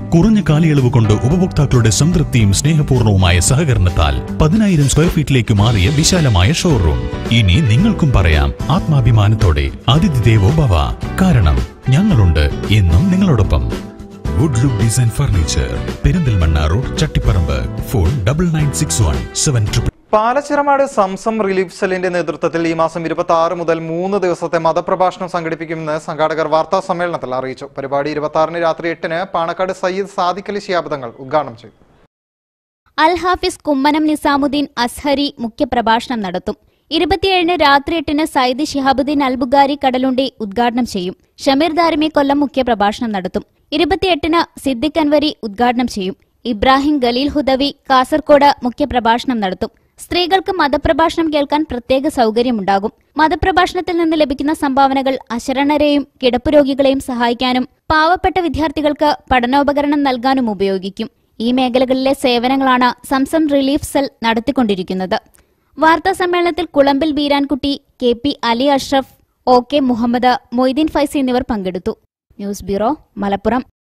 കുറഞ്ഞ കാലയളവ് കൊണ്ട് ഉപഭോക്താക്കളുടെ സംതൃപ്തിയും സ്നേഹപൂർണവുമായ സഹകരണത്താൽ പതിനായിരം സ്ക്വയർ ഫീറ്റിലേക്ക് മാറിയ വിശാലമായ ഷോറൂം ഇനി നിങ്ങൾക്കും പറയാം ആത്മാഭിമാനത്തോടെ അതിഥി ദേവോ ഭവ കാരണം ഞങ്ങളുണ്ട് എന്നും നിങ്ങളോടൊപ്പം wood look design furniture Perinthalmanna road Chattiparamba phone double nine six one seven triple Palachiramad Zamzam relief സെല്ലിന്റെ നേതൃത്വത്തിൽ ഈ മാസം ഇരുപത്തി ആറ് മുതൽ മൂന്ന് ദിവസത്തെ മതപ്രഭാഷണം സംഘടിപ്പിക്കുമെന്ന് സംഘാടകർ വാർത്താ സമ്മേളനത്തിൽ അറിയിച്ചു പരിപാടി ഇരുപത്തി ആറിന് രാത്രി എട്ടിന് പാണക്കാട് സയ്യിദ് സാദിഖ് അലി ശിഹാബ് ഉദ്ഘാടനം ചെയ്തു അൽ ഹാഫിസ് കുമ്മനം നിസാമുദ്ദീൻ അസ്ഹരി മുഖ്യപ്രഭാഷണം നടത്തും ഇരുപത്തിയേഴിന് രാത്രി എട്ടിന് സയ്യിദ് ശിഹാബുദ്ദീൻ അൽബുഗാരി കടലുണ്ടി ഉദ്ഘാടനം ചെയ്യും ഷമീർ ദാരിമി കൊല്ലം മുഖ്യപ്രഭാഷണം നടത്തും ഇരുപത്തിയെട്ടിന് സിദ്ദിഖ് അൻവരി ഉദ്ഘാടനം ചെയ്യും ഇബ്രാഹിം ഗലീൽ ഹുദവി കാസർകോട് മുഖ്യപ്രഭാഷണം നടത്തും സ്ത്രീകൾക്ക് മതപ്രഭാഷണം കേൾക്കാൻ പ്രത്യേക സൗകര്യമുണ്ടാകും മതപ്രഭാഷണത്തിൽ നിന്ന് ലഭിക്കുന്ന സംഭാവനകൾ അശരണരെയും കിടപ്പുരോഗികളെയും സഹായിക്കാനും പാവപ്പെട്ട വിദ്യാർത്ഥികൾക്ക് പഠനോപകരണം നൽകാനും ഉപയോഗിക്കും ഈ മേഖലകളിലെ സേവനങ്ങളാണ് സംസം റിലീഫ് സെൽ നടത്തിക്കൊണ്ടിരിക്കുന്നത് വാർത്താ സമ്മേളനത്തിൽ Kulambil Beerankutty K P Ali Ashraf O K Muhammad Moideen Faizy എന്നിവർ പങ്കെടുത്തു ന്യൂസ് ബ്യൂറോ മലപ്പുറം